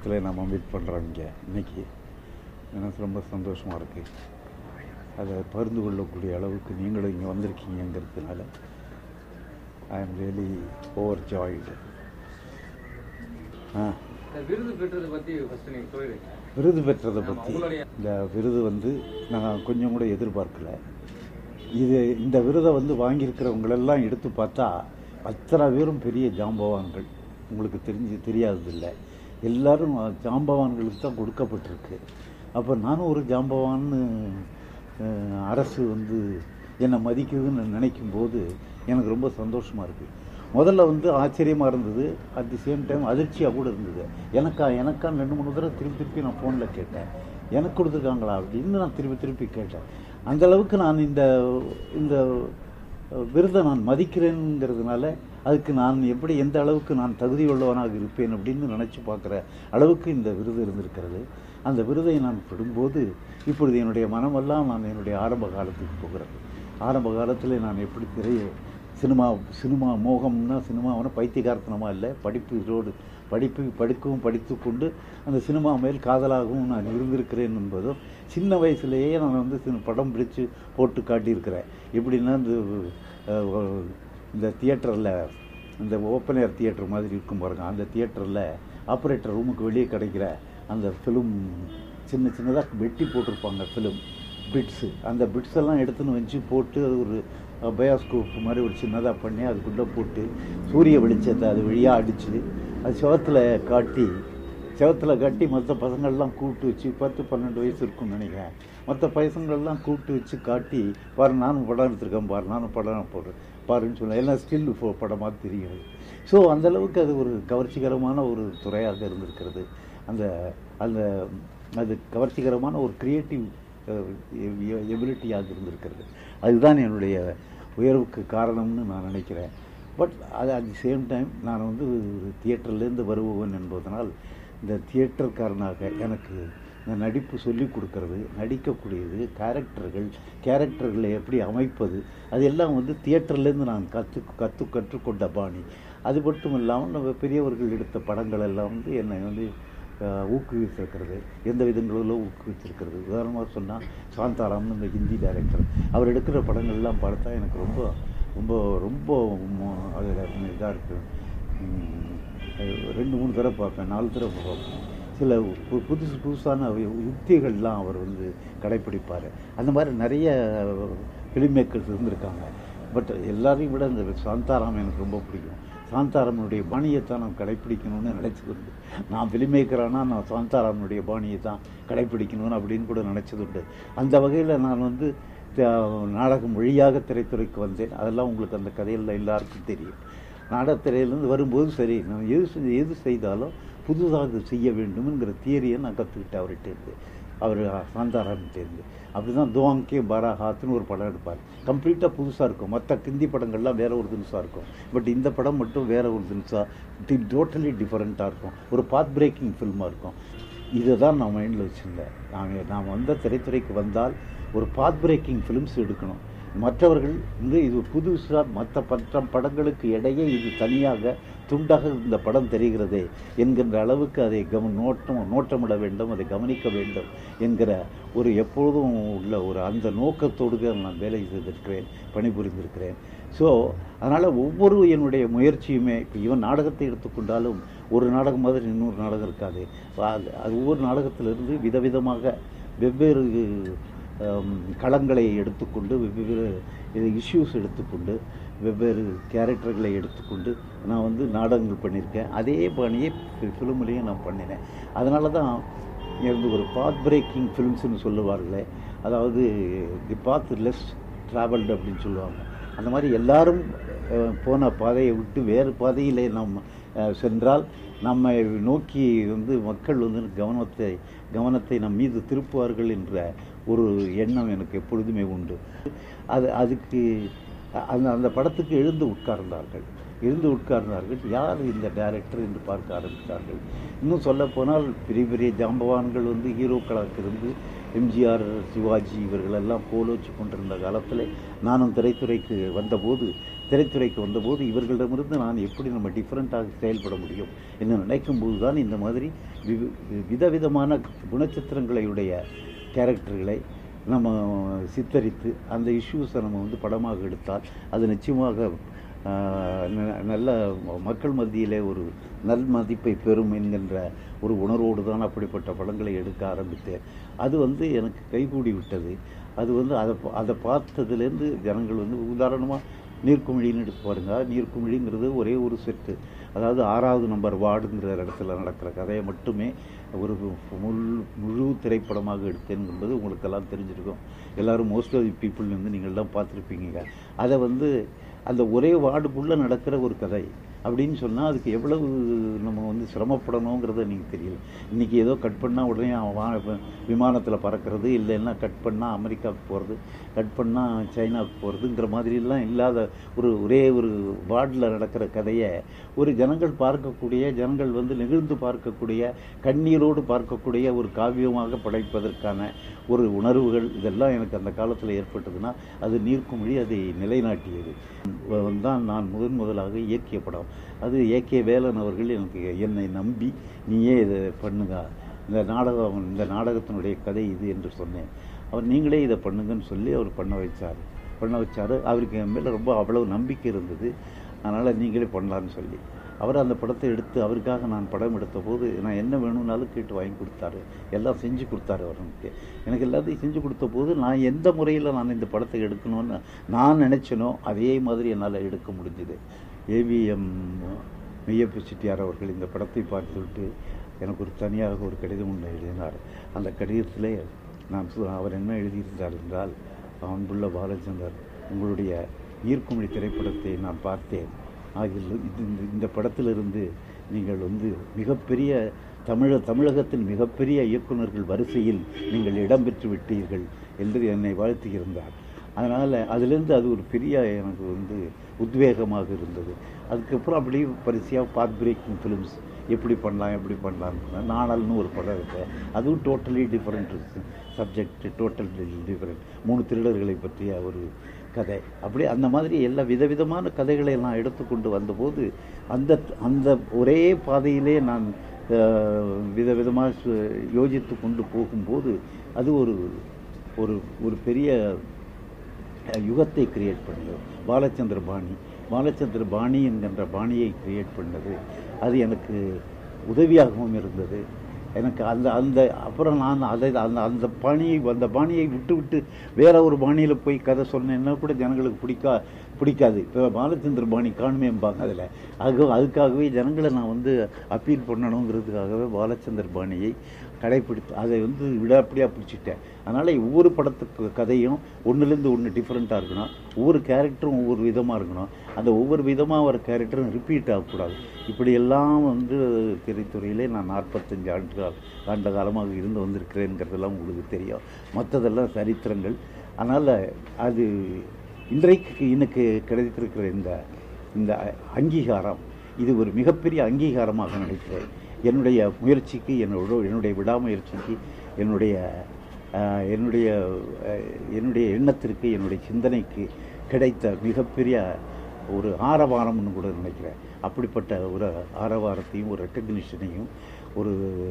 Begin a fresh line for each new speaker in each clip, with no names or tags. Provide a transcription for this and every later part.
இடத்துல நம்ம மீட் பண்ணுறோம் இங்கே இன்னைக்கு எனக்கு ரொம்ப சந்தோஷமாக இருக்குது அதை பகிர்ந்து கொள்ளக்கூடிய அளவுக்கு நீங்களும் இங்கே வந்திருக்கீங்கிறதுனால I am really overjoyed ah
இந்த விருது பெற்றதை பத்தி ஃபர்ஸ்ட் நீங்க சொல்லிடுங்க
விருது பெற்றதை
ஆமா,
பற்றி
உங்களுடைய-
இந்த விருது வந்து நான் கொஞ்சம் கூட எதிர்பார்க்கல இது இந்த விருதை வந்து வாங்கியிருக்கிறவங்களெல்லாம் எடுத்து பார்த்தா அத்தனை பேரும் பெரிய ஜாம்பவான்கள் உங்களுக்கு தெரிஞ்சு தெரியாததில்லை எல்லாரும் ஜாம்பவான்களுக்கு தான் கொடுக்கப்பட்டிருக்கு அப்போ நானும் ஒரு ஜாம்பவான்னு அஹ், அரசு வந்து என்னை மதிக்குதுன்னு நினைக்கும் போது எனக்கு ரொம்ப சந்தோஷமாக இருக்குது முதல்ல வந்து ஆச்சரியமாக இருந்தது அட் தி சேம் டைம் அதிர்ச்சியாக கூட இருந்தது எனக்கா எனக்கா ரெண்டு மூணு தடவை திருப்பி திருப்பி நான் ஃபோனில் கேட்டேன் எனக்கு கொடுத்துருக்காங்களா அப்படின்னு நான் திருப்பி திருப்பி கேட்டேன் அந்த அளவுக்கு நான் இந்த இந்த விருதை நான் மதிக்கிறேங்கிறதுனால அதுக்கு நான் எப்படி எந்த அளவுக்கு நான் தகுதியுள்ளவனாக இருப்பேன் அப்படின்னு நினச்சி பார்க்குற அளவுக்கு இந்த விருது இருந்திருக்கிறது அந்த விருதை நான் பெறும்போது இப்பொழுது என்னுடைய மனமெல்லாம் நான் என்னுடைய ஆரம்ப காலத்துக்கு போகிறது ஆரம்ப காலத்தில் நான் எப்படி திரைய சினிமா சினிமா மோகம்னா சினிமாவனா பைத்தியகார்த்தனமாக இல்லை படிப்பு இதோடு படிப்பு படிக்கவும் படித்து கொண்டு அந்த சினிமா மேல் காதலாகவும் நான் இருந்திருக்கிறேன் என்பதும் சின்ன வயசுலேயே நான் வந்து சின்ன படம் பிடிச்சு போட்டு காட்டியிருக்கிறேன் எப்படின்னா இந்த அஹ், இந்த தியேட்டரில் இந்த ஓப்பன் ஏர் தியேட்டர் மாதிரி இருக்கும் பாருங்க அந்த தியேட்டரில் ஆப்ரேட்டர் ரூமுக்கு வெளியே கிடைக்கிற அந்த ஃபிலிம் சின்ன சின்னதாக வெட்டி போட்டிருப்பாங்க ஃபிலிம் பிட்ஸு அந்த பிட்ஸ் எல்லாம் எடுத்துன்னு வச்சு போட்டு அது ஒரு பயோஸ்கோப் மாதிரி ஒரு சின்னதாக பண்ணி அதுக்குள்ளே போட்டு சூரிய வெளிச்சத்தை அது வழியாக அடித்து அது சுவத்தில் காட்டி செவத்தில் கட்டி மற்ற பசங்கள்லாம் கூப்பிட்டு வச்சு பத்து பன்னெண்டு வயசு இருக்கும்னு நினைக்கிறேன் மற்ற பசங்கள்லாம் கூப்பிட்டு வச்சு காட்டி பாரு நானும் படம் எடுத்திருக்கேன் பாரு நானும் படம் போடுறேன் பாருன்னு சொல்ல எல்லாம் ஸ்டில் ஃபோ படமாக தெரிகிறது ஸோ அந்தளவுக்கு அது ஒரு கவர்ச்சிகரமான ஒரு துறையாக இருந்திருக்கிறது அந்த அந்த அது கவர்ச்சிகரமான ஒரு க்ரியேட்டிவ் எபிலிட்டியாக இருந்திருக்கிறது அதுதான் என்னுடைய உயர்வுக்கு காரணம்னு நான் நினைக்கிறேன் பட் அது அட் தி சேம் டைம் நான் வந்து ஒரு தியேட்டர்லேருந்து வருபவன் என்பதனால் இந்த தியேட்டர்காரனாக எனக்கு இந்த நடிப்பு சொல்லிக் கொடுக்கறது நடிக்கக்கூடியது கேரக்டர்கள் கேரக்டர்களை எப்படி அமைப்பது அது எல்லாம் வந்து தியேட்டர்லேருந்து நான் கற்று கற்று கற்றுக்கொண்ட பாணி அது மட்டும் இல்லாமல் நம்ம பெரியவர்கள் எடுத்த படங்கள் எல்லாம் வந்து என்னை வந்து அஹ், ஊக்குவித்திருக்கிறது எந்த விதங்களிலும் ஊக்குவித்திருக்கிறது உதாரணமாக சொன்னால் சாந்தாராம்னு இந்த ஹிந்தி டைரக்டர் அவர் எடுக்கிற படங்கள்லாம் பார்த்தா எனக்கு ரொம்ப ரொம்ப ரொம்ப அதில் இதாக இருக்குது ரெண்டு மூணு தடவை பார்ப்பேன் நாலு தடவை பார்ப்பேன் சில பு- புதுசு புதுசான யுக்திகள்லாம் அவர் வந்து கடைப்பிடிப்பார் அந்த மாதிரி நிறைய ஃபிலிம் மேக்கர்ஸ் இருந்திருக்காங்க பட் எல்லாரையும் விட இந்த சாந்தாராம் எனக்கு ரொம்ப பிடிக்கும் சாந்தாராமனுடைய பாணியைத்தான் நான் கடைப்பிடிக்கணும்னு நினச்சதுண்டு நான் ஃபிலிம் மேக்கரானா நான் சாந்தாராமனுடைய பாணியை தான் கடைப்பிடிக்கணும்னு அப்படின்னு கூட நினச்சதுண்டு அந்த வகையில் நான் வந்து த- நாடகம் வழியாக திரைத்துறைக்கு வந்தேன் அதெல்லாம் உங்களுக்கு அந்த கதையில் எல்லாருக்கும் தெரியும் நாடகத்திரையிலேருந்து வரும்போது சரி நான் எது செஞ்ச- எது செய்தாலும் புதுதாக செய்ய வேண்டும்ங்கிற தியரியை நான் கற்றுக்கிட்டேன் அவர்கிட்ட இருந்து அவர் சாந்தாராம்கிட்ட இருந்து அப்படி தான் துவாங்கே பாராஹாத்னு ஒரு படம் எடுப்பார் கம்ப்ளீட்டாக புதுசாக இருக்கும் மற்ற ஹிந்தி படங்கள்லாம் வேற ஒரு தினுசாக இருக்கும் பட் இந்த படம் மட்டும் வேற ஒரு தினுசாக டோட்டலி டிஃப்ரெண்ட்டாக இருக்கும் ஒரு பாத் பிரேக்கிங் ஃபில்மாக இருக்கும் இதை தான் நான் மைண்டில் வச்சுருந்தேன் நாங்கள் நாம் வந்த திரைத்துறைக்கு வந்தால் ஒரு பாத் பிரேக்கிங் ஃபிலிம்ஸ் எடுக்கணும் மற்றவர்கள் வந்து இது புதுசாக மற்ற பற்ற படங்களுக்கு இடையே இது தனியாக துண்டாக இந்த படம் தெரிகிறதே என்கின்ற அளவுக்கு அதை கவ நோட்டம் நோட்டமிட வேண்டும் அதை கவனிக்க வேண்டும் என்கிற ஒரு எப்பொழுதும் உள்ள ஒரு அந்த நோக்கத்தோடு தான் நான் வேலை செய்திருக்கிறேன் பணிபுரிந்திருக்கிறேன் ஸோ அதனால் ஒவ்வொரு என்னுடைய முயற்சியுமே இப்போ இவன் நாடகத்தை எடுத்துக்கொண்டாலும் ஒரு நாடகம் மாதிரி இன்னொரு நாடகம் இருக்காது அது அது ஒவ்வொரு நாடகத்திலிருந்து விதவிதமாக வெவ்வேறு ஆம், களங்களை எடுத்துக்கொண்டு வெவ்வேறு இஷ்யூஸ் எடுத்துக்கொண்டு வெவ்வேறு கேரக்டர்களை எடுத்துக்கொண்டு நான் வந்து நாடகங்கள் பண்ணியிருக்கேன் அதே பாணியை ஃபிலிம்லேயும் நான் பண்ணினேன் அதனால தான் எனக்கு ஒரு பாத் பிரேக்கிங் ஃபிலிம்ஸ்னு சொல்லுவார்களே அதாவது தி பாத் லெஸ் ட்ராவல்டு அப்படின்னு சொல்லுவாங்க அந்த மாதிரி எல்லாரும் அஹ், போன பாதையை விட்டு வேறு பாதையிலே நாம் அஹ், சென்றால் நம்மை நோக்கி வந்து மக்கள் வந்து கவனத்தை கவனத்தை நம் மீது திருப்புவார்கள் என்ற ஒரு எண்ணம் எனக்கு எப்பொழுதுமே உண்டு அது அதுக்கு அந்த அந்த படத்துக்கு எழுந்து உட்கார்ந்தார்கள் எழுந்து உட்கார்ந்தார்கள் யார் இந்த டைரக்டர் என்று பார்க்க ஆரம்பித்தார்கள் இன்னும் சொல்லப்போனால் பெரிய பெரிய ஜாம்பவான்கள் வந்து ஹீரோக்களாக இருந்து எம்ஜிஆர் சிவாஜி இவர்களெல்லாம் கோலோச்சி கொண்டிருந்த காலத்தில் நானும் திரைத்துறைக்கு வந்தபோது திரைத்துறைக்கு வந்தபோது இவர்களிடமிருந்து நான் எப்படி நம்ம டிஃப்ரெண்ட்டாக செயல்பட முடியும் என்று நினைக்கும் போது தான் இந்த மாதிரி வி- விதவிதமான குணச்சித்திரங்களையுடைய கேரக்டர்களை நம்ம சித்தரித்து அந்த இஷ்யூஸை நம்ம வந்து படமாக எடுத்தால் அது நிச்சயமாக ஆஹ், ந- நல்ல மக்கள் மத்தியிலே ஒரு நல் மதிப்பை பெறும் என்கின்ற ஒரு உணர்வோடு தான் அப்படிப்பட்ட படங்களை எடுக்க ஆரம்பித்தேன் அது வந்து எனக்கு கைகூடி விட்டது அது வந்து அதை பா- அதை பார்த்ததுலேருந்து ஜனங்கள் வந்து உதாரணமாக நீர்க்குமிழின்னு எடுத்து பாருங்க நீர்க்குமிழிங்கிறது ஒரே ஒரு செட்டு அதாவது ஆறாவது நம்பர் வார்டுங்கிற இடத்துல நடக்கிற கதையை மட்டுமே ஒரு முழு முழு திரைப்படமாக எடுத்தேன் என்பது உங்களுக்கெல்லாம் தெரிஞ்சிருக்கும் எல்லாரும் மோஸ்ட் ஆஃப் தி பீப்புள் வந்து நீங்கள்லாம் பார்த்துருப்பீங்க அதை வந்து அந்த ஒரே வார்டுக்குள்ளே நடக்கிற ஒரு கதை அப்படின்னு சொன்னால் அதுக்கு எவ்வளவு நம்ம வந்து சிரமப்படணுங்கிறத நீங்கள் தெரியல இன்றைக்கி ஏதோ கட் பண்ணால் உடனே அவன் வா விமானத்தில் பறக்கிறது இல்லைன்னா கட் பண்ணால் அமெரிக்காவுக்கு போகிறது கட் பண்ணால் சைனாவுக்கு போகிறதுங்கிற மாதிரிலாம் இல்லாத ஒரு ஒரே ஒரு வார்டில் நடக்கிற கதையை ஒரு ஜனங்கள் பார்க்கக்கூடிய ஜனங்கள் வந்து நெகிழ்ந்து பார்க்கக்கூடிய கண்ணீரோடு பார்க்கக்கூடிய ஒரு காவியமாக படைப்பதற்கான ஒரு உணர்வுகள் இதெல்லாம் எனக்கு அந்த காலத்தில் ஏற்பட்டதுன்னா அது நீர்க்குமிழி அதை நிலைநாட்டியது தான் நான் முதன் முதலாக இயக்கிய படம் அது ஏகே வேலன் அவர்கள் எனக்கு என்னை நம்பி நீயே இதை பண்ணுங்க இந்த நாடகம் இந்த நாடகத்தினுடைய கதை இது என்று சொன்னேன் அவர் நீங்களே இதை பண்ணுங்கன்னு சொல்லி அவர் பண்ண வச்சார் பண்ண வச்சார் அவருக்கு என் மேலே ரொம்ப அவ்வளவு நம்பிக்கை இருந்தது அதனால் நீங்களே பண்ணலான்னு சொல்லி அவர் அந்த படத்தை எடுத்து அவருக்காக நான் படம் எடுத்த போது நான் என்ன வேணும்னாலும் கேட்டு வாங்கி கொடுத்தாரு எல்லாம் செஞ்சு கொடுத்தாரு அவர் எனக்கு எனக்கு எல்லாத்தையும் செஞ்சு கொடுத்த போது நான் எந்த முறையில் நான் இந்த படத்தை எடுக்கணும்னு நான் நினச்சனோ அதே மாதிரி என்னால் எடுக்க முடிஞ்சுது ஏவிஎம் மெய்யப்ப செட்டியார் அவர்கள் இந்த படத்தை பார்த்துவிட்டு எனக்கு ஒரு தனியாக ஒரு கடிதம் ஒன்று எழுதினார் அந்த கடிதத்திலே நான் சொ- அவர் என்ன எழுதியிருந்தார் என்றால் அன்புள்ள பாலச்சந்தர் உங்களுடைய ஈர்க்குமொழி திரைப்படத்தை நான் பார்த்தேன் ஆகிய இது இந்த- இந்த படத்திலிருந்து நீங்கள் வந்து மிகப்பெரிய தமிழ தமிழகத்தின் மிகப்பெரிய இயக்குனர்கள் வரிசையில் நீங்கள் இடம்பெற்று விட்டீர்கள் என்று என்னை வாழ்த்தியிருந்தார் அதனால் அதிலிருந்து அது ஒரு பெரிய எனக்கு வந்து உத்வேகமாக இருந்தது அதுக்கப்புறம் அப்படியே பரிசையாக பாத் பிரேக்கிங் ஃபிலிம்ஸ் எப்படி பண்ணலாம் எப்படி பண்ணலாம்னு நாணல்னு ஒரு படம் இருக்குது அதுவும் totally different subject total different மூணு திருடர்களை பற்றிய ஒரு கதை அப்படி அந்த மாதிரி எல்லா விதவிதமான கதைகளை நான் எடுத்துக்கொண்டு வந்தபோது அந்த அந்த ஒரே பாதையிலே நான் அஹ், விதவிதமாக சு- யோசித்து கொண்டு போகும்போது அது ஒரு ஒரு ஒரு பெரிய அஹ், யுகத்தை கிரியேட் பண்ணது பாலச்சந்திர பாணி பாலச்சந்திர பாணி என்கின்ற பாணியை கிரியேட் பண்ணது அது எனக்கு உதவியாகவும் இருந்தது எனக்கு அந்த அந்த அப்புறம் நான் அதை அந்த அந்த பாணியை அந்த பாணியை விட்டு விட்டு வேற ஒரு பாணியில் போய் கதை சொன்னேன்னா கூட ஜனங்களுக்கு பிடிக்கா பிடிக்காது இப்போ பாலச்சந்திர பாணி காணுமேம்பாங்க அதில் அது அதுக்காகவே ஜனங்களை நான் வந்து அப்பீல் பண்ணணுங்கிறதுக்காகவே பாலச்சந்திர பாணியை கடைப்பிடித்து அதை வந்து விடாப்படியாக பிடிச்சிட்டேன் அதனால் ஒவ்வொரு படத்துக்கு கதையும் ஒன்றுலேருந்து ஒன்று டிஃப்ரெண்ட்டாக இருக்கணும் ஒவ்வொரு கேரக்டரும் ஒவ்வொரு விதமாக இருக்கணும் அந்த ஒவ்வொரு விதமாக வர கேரக்டரும் ரிப்பீட் ஆகக்கூடாது இப்படியெல்லாம் வந்து திரைத்துறையிலே நான் நாற்பத்தஞ்சு ஆண்டு கால ஆண்ட காலமாக இருந்து வந்திருக்கிறேங்கிறதெல்லாம் உங்களுக்கு தெரியும் மற்றதெல்லாம் சரித்திரங்கள் அதனால் அது இன்றைக்கு எனக்கு கிடைத்திருக்கிற இந்த இந்த அங்கீகாரம் இது ஒரு மிகப்பெரிய அங்கீகாரமாக நினைக்கிறேன் என்னுடைய முயற்சிக்கு என்னோட என்னுடைய விடாமுயற்சிக்கு என்னுடைய ஆஹ், என்னுடைய ஆஹ், என்னுடைய எண்ணத்திற்கு என்னுடைய சிந்தனைக்கு கிடைத்த மிகப்பெரிய ஒரு ஆரவாரம்னு கூட நினைக்கிறேன் அப்படிப்பட்ட ஒரு ஆரவாரத்தையும் ஒரு ரெக்கக்னிஷனையும் ஒரு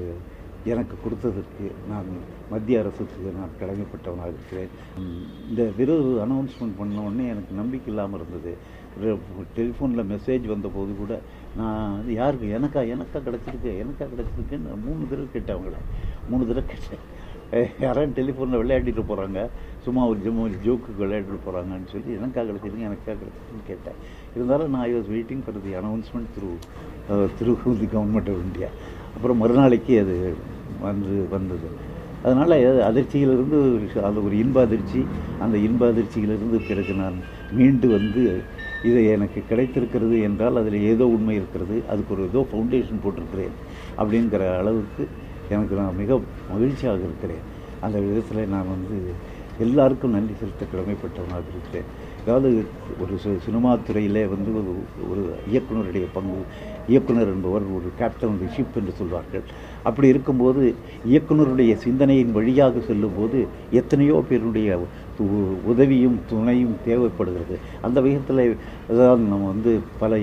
எனக்கு கொடுத்ததற்கு நான் மத்திய அரசுக்கு நான் கடமைப்பட்டவனாக இருக்கிறேன் உம், இந்த விருது அனௌன்ஸ்மெண்ட் பண்ண உடனே எனக்கு நம்பிக்கை இல்லாமல் இருந்தது டெலிஃபோனில் மெசேஜ் வந்தபோது கூட நான் வந்து யாருக்கு எனக்கா எனக்கா கிடச்சிருக்கு எனக்கா கிடச்சிருக்குன்னு மூணு தடவை கேட்டேன் அவங்கள மூணு தடவை கேட்டேன் அஹ் யாராவது டெலிஃபோனில் விளையாடிட்டு போகிறாங்க சும்மா ஒரு ஜும்மா ஒரு ஜோக்குக்கு விளையாடிட்டு போகிறாங்கன்னு சொல்லி எனக்கா கிடச்சிருக்கு எனக்கா கிடச்சிருக்குன்னு கேட்டேன் இருந்தாலும் நான் I was waiting for the announcement through through the government of India அப்புறம் மறுநாளைக்கு அது வந்து வந்தது அதனால் அதிர்ச்சியிலிருந்து அது ஒரு இன்ப அதிர்ச்சி அந்த இன்ப அதிர்ச்சியிலிருந்து பிறகு நான் மீண்டு வந்து இது எனக்கு கிடைத்திருக்கிறது என்றால் அதில் ஏதோ உண்மை இருக்கிறது அதுக்கு ஒரு ஏதோ ஃபவுண்டேஷன் போட்டிருக்கிறேன் அப்படிங்கிற அளவுக்கு எனக்கு நான் மிக மகிழ்ச்சியாக இருக்கிறேன் அந்த விதத்தில் நான் வந்து எல்லாருக்கும் நன்றி செலுத்த கடமைப்பட்டவனாக இருக்கிறேன் அதாவது ஒரு சி- சினிமா துறையிலே வந்து ஒரு ஒரு இயக்குனருடைய பங்கு இயக்குனர் என்பவர் ஒரு கேப்டன் ஆஃப் தி ஷிப் என்று சொல்வார்கள் அப்படி இருக்கும்போது இயக்குனருடைய சிந்தனையின் வழியாக செல்லும்போது எத்தனையோ பேருடைய உ- உதவியும் துணையும் தேவைப்படுகிறது அந்த விதத்தில் அதாவது நம்ம வந்து பல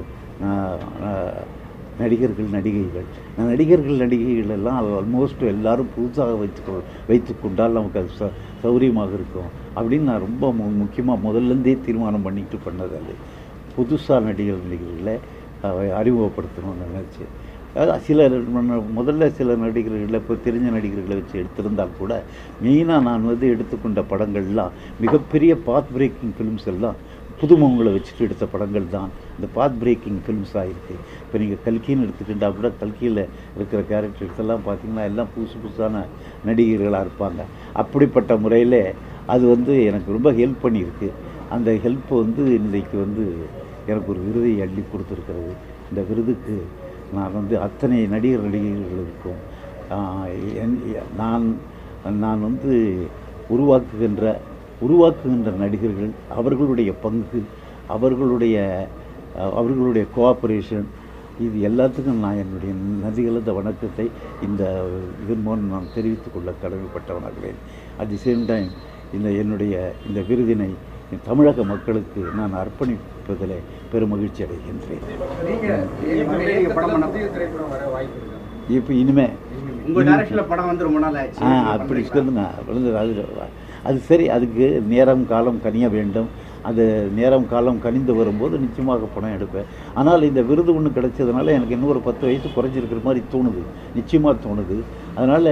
ஆஹ், ஆஹ், நடிகர்கள் நடிகைகள் நான் நடிகர்கள் நடிகைகள் எல்லாம் ஆல்மோஸ்ட் எல்லாரும் புதுசாக வைத்து வைத்து கொண்டால் நமக்கு அது ச சௌரியமாக இருக்கும் அப்படின்னு நான் ரொம்ப மு முக்கியமாக முதல்லேருந்தே தீர்மானம் பண்ணிட்டு பண்ணது அது புதுசாக நடிகர் நடிகர்களை அஹ், அறிமுகப்படுத்தணும்னு நினச்சி அதாவது சில மன்ன- முதல்ல சில நடிகர்களை இப்போ தெரிஞ்ச நடிகர்களை வச்சு எடுத்திருந்தால் கூட மெயினாக நான் வந்து எடுத்துக்கொண்ட படங்கள்லாம் மிகப்பெரிய பாத் பிரேக்கிங் ஃபிலிம்ஸ் எல்லாம் புதுமுகங்களை வச்சுட்டு எடுத்த படங்கள் தான் இந்த பாத் பிரேக்கிங் ஃபிலிம்ஸாக இருக்குது இப்போ நீங்கள் கல்கின்னு எடுத்துக்கிட்டா கூட கல்கியில் இருக்கிற கேரக்டர்ஸ் எல்லாம் பார்த்தீங்கன்னா எல்லாம் புதுசு புதுசான நடிகர்களாக இருப்பாங்க அப்படிப்பட்ட முறையில் அது வந்து எனக்கு ரொம்ப ஹெல்ப் பண்ணியிருக்கு அந்த ஹெல்ப் வந்து இன்றைக்கு வந்து எனக்கு ஒரு விருதை அள்ளி கொடுத்துருக்கிறது இந்த விருதுக்கு நான் வந்து அத்தனை நடிகர் நடிகைகளுக்கும் ஆஹ், என்- நான் நான் வந்து உருவாக்குகின்ற உருவாக்குகின்ற நடிகர்கள் அவர்களுடைய பங்கு அவர்களுடைய அஹ், அவர்களுடைய கோஆப்ரேஷன் இது எல்லாத்துக்கும் நான் என்னுடைய நதிகளந்த வணக்கத்தை இந்த இதன் மூலம் நான் தெரிவித்துக் கொள்ள கடமைப்பட்டவனாகிறேன் அட் தி சேம் டைம் இந்த என்னுடைய இந்த விருதினை தமிழக மக்களுக்கு நான் அர்ப்பணிப்பதிலே பெருமகிழ்ச்சி அடைகின்றேன்
நீங்க
நீங்க படம் பண்ண-
புதிய திரைப்படம் வர வாய்ப்பு இருக்கா
இப்போ இனிமே
உங்க டைரக்ஷன்ல படம் வந்து ரொம்ப நாள் ஆச்சு
ஆ அப்படி சொல்லுங்க வந்து அது அது சரி அதுக்கு நேரம் காலம் கனிய வேண்டும் அது நேரம் காலம் கனிந்து வரும்போது நிச்சயமாக படம் எடுப்பேன் ஆனால் இந்த விருது ஒன்று கிடைச்சதுனால எனக்கு இன்னும் ஒரு பத்து வயசு குறைஞ்சிருக்கிற மாதிரி தோணுது நிச்சயமாக தோணுது அதனால்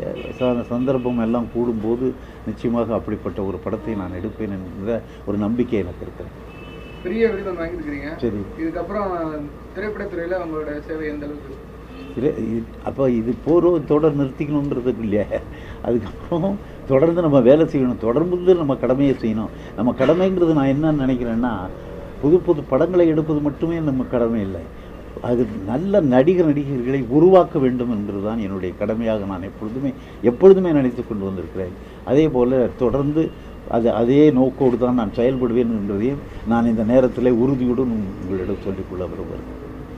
சந்தர்ப்பம் எல்லாம் கூடும்போது நிச்சயமாக அப்படிப்பட்ட ஒரு படத்தை நான் எடுப்பேன் என்கிற ஒரு நம்பிக்கை எனக்கு இருக்கிறது
பெரிய விருது வாங்கியிருக்கிறீங்க
சரி
இதுக்கப்புறம் திரைப்படத்துறையில உங்களோட சேவை எந்த அளவுக்கு
இது இது- அப்போ இது பூர்வத்தோட நிறுத்திக்கணுன்றதுக்கு இல்லையா அதுக்கப்புறம் தொடர்ந்து நம்ம வேலை செய்யணும் தொடர்ந்து நம்ம கடமையை செய்யணும் நம்ம கடமைங்கிறது நான் என்ன நினைக்கிறேன்னா புது புது படங்களை எடுப்பது மட்டுமே நம்ம கடமை இல்லை அது நல்ல நடிகர் நடிகர்களை உருவாக்க வேண்டும் என்பது தான் என்னுடைய கடமையாக நான் எப்பொழுதுமே எப்பொழுதுமே நினைத்து கொண்டு வந்திருக்கிறேன் அதே போல் தொடர்ந்து அது அதே நோக்கோடு தான் நான் செயல்படுவேன் என்பதையும் நான் இந்த நேரத்தில் உறுதியுடன் உங்களிடம் சொல்லிக்கொள்ள விரும்புகிறேன்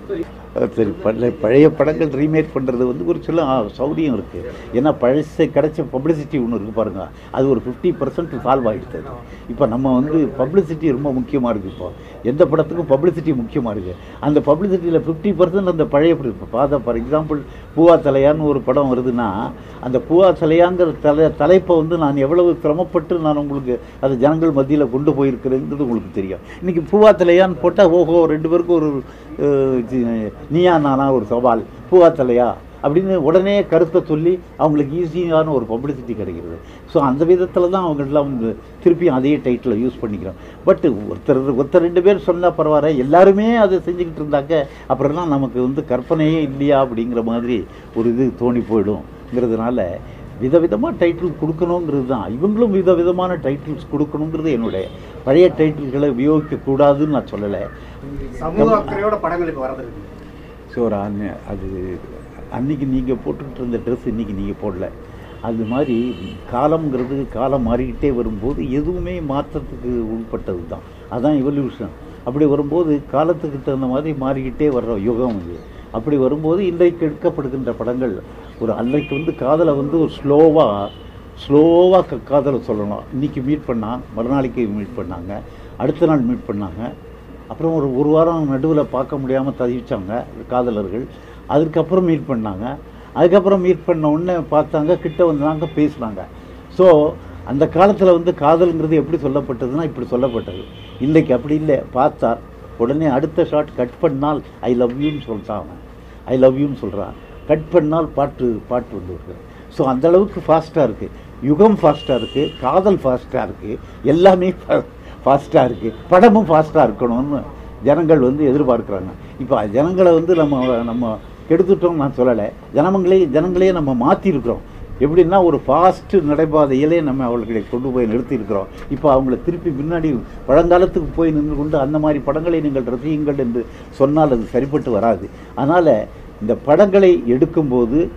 அஹ் சரி பழைய பழைய படங்கள் ரீமேக் பண்ணுறது வந்து ஒரு சில ஆ, சௌரியம் இருக்குது ஏன்னா பழசை கிடைச்ச பப்ளிசிட்டி ஒன்று இருக்குது பாருங்க அது ஒரு ஃபிஃப்டி பர்சன்ட் சால்வ் ஆகிடுது இப்போ நம்ம வந்து பப்ளிசிட்டி ரொம்ப முக்கியமாக இருக்குது இப்போ எந்த படத்துக்கும் பப்ளிசிட்டி முக்கியமாக இருக்குது அந்த பப்ளிசிட்டியில் ஃபிஃப்டி பர்சன்ட் அந்த பழைய இப்போ பார்த்தா ஃபார் எக்ஸாம்பிள் பூவா தலையான்னு ஒரு படம் வருதுன்னா அந்த பூவா தலையாங்கிற தலை தலைப்பை வந்து நான் எவ்வளவு சிரமப்பட்டு நான் உங்களுக்கு அது ஜனங்கள் மத்தியில் கொண்டு போயிருக்கிறேங்கிறது உங்களுக்கு தெரியும் இன்றைக்கி பூவா தலையான்னு போட்டால் ஓஹோ ரெண்டு பேருக்கும் ஒரு அஹ், சி- நீயா நானா ஒரு சவால் பூவா தலையா அப்படின்னு உடனே கருத்தை சொல்லி அவங்களுக்கு ஈஸியான ஒரு பப்ளிசிட்டி கிடைக்கிறது ஸோ அந்த விதத்தில் தான் அவங்கெல்லாம் வந்து திருப்பியும் அதே டைட்டில் யூஸ் பண்ணிக்கிறோம் பட் ஒருத்தர் ஒருத்தர் ரெண்டு பேர் சொன்னால் பரவாயில்ல எல்லாருமே அதை செஞ்சுக்கிட்டு இருந்தாக்க அப்புறம்லாம் நமக்கு வந்து கற்பனையே இல்லையா அப்படிங்கிற மாதிரி ஒரு இது தோணி போயிடும்ங்கிறதுனால விதவிதமாக டைட்டில் கொடுக்கணுங்கிறது தான் இவங்களும் விதவிதமான டைட்டில்ஸ் கொடுக்கணுங்கிறது என்னுடைய பழைய டைட்டில்களை உபயோகிக்கக்கூடாதுன்னு நான் சொல்லலை
சமூக அக்கறையோட படங்கள் இப்ப வரது இருக்கு
ஸோ ஒரு அன்ன- அது அன்னைக்கு நீங்கள் போட்டுக்கிட்டு இருந்த ட்ரெஸ் இன்னைக்கு நீங்கள் போடல அது மாதிரி காலம்ங்கிறது காலம் மாறிக்கிட்டே வரும்போது எதுவுமே மாற்றத்துக்கு உட்பட்டது தான் அதான் எவல்யூஷன் அப்படி வரும்போது காலத்துக்கு தகுந்த மாதிரி மாறிக்கிட்டே வர்ற யுகம் இது அப்படி வரும்போது இன்றைக்கு எடுக்கப்படுகின்ற படங்கள் ஒரு அன்றைக்கு வந்து காதலை வந்து ஒரு ஸ்லோவாக ஸ்லோவாக காதலை சொல்லணும் இன்னைக்கு மீட் பண்ணால் மறுநாளைக்கு மீட் பண்ணாங்க அடுத்த நாள் மீட் பண்ணாங்க அப்புறம் ஒரு ஒரு வாரம் நடுவில் பார்க்க முடியாமல் தவிச்சாங்க காதலர்கள் அதுக்கப்புறம் மீட் பண்ணாங்க அதுக்கப்புறம் மீட் பண்ண உடனே பார்த்தாங்க கிட்ட வந்தாங்க பேசினாங்க ஸோ அந்த காலத்தில் வந்து காதல்ங்கிறது எப்படி சொல்லப்பட்டதுன்னா இப்படி சொல்லப்பட்டது இன்றைக்கு அப்படி இல்லை பார்த்தார் உடனே அடுத்த ஷாட் கட் பண்ணால் ஐ லவ் யூன்னு சொல்லிட்டான் அவன் ஐ லவ் யூன்னு சொல்கிறான் கட் பண்ணால் பாட்டு பாட்டு வந்து வருது ஸோ அந்த அளவுக்கு ஃபாஸ்ட்டாக இருக்குது யுகம் ஃபாஸ்ட்டாக இருக்குது காதல் ஃபாஸ்ட்டாக இருக்குது எல்லாமே ஃபாஸ்ட்டாக இருக்குது படமும் ஃபாஸ்ட்டாக இருக்கணும்னு ஜனங்கள் வந்து எதிர்பார்க்குறாங்க இப்போ ஜனங்களை வந்து நம்ம நம்ம கெடுத்துட்டோம் நான் சொல்லலை ஜனங்களே ஜனங்களே நம்ம மாற்றிருக்கிறோம் எப்படின்னா ஒரு ஃபாஸ்ட்டு நடைபாதையிலே நம்ம அவர்களை கொண்டு போய் நிறுத்தியிருக்கிறோம் இப்போ அவங்கள திருப்பி முன்னாடி பழங்காலத்துக்கு போய் நின்று கொண்டு அந்த மாதிரி படங்களை நீங்கள் ரசியுங்கள் என்று சொன்னால் அது சரிப்பட்டு வராது அதனால் இந்த படங்களை எடுக்கும்போது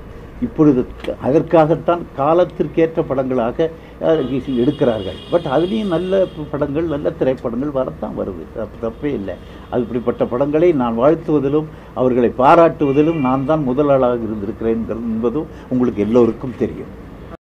இப்பொழுது க- அதற்காகத்தான் காலத்திற்கேற்ற படங்களாக அஹ், இ- எடுக்கிறார்கள் பட் அதுலேயும் நல்ல ப- படங்கள் நல்ல திரைப்படங்கள் வரத்தான் வருது தப்பு தப்பே இல்லை அது இப்படிப்பட்ட படங்களை நான் வாழ்த்துவதிலும் அவர்களை பாராட்டுவதிலும் நான் தான் முதலாளாக இருந்திருக்கிறேன் என்பதும் உங்களுக்கு எல்லோருக்கும் தெரியும்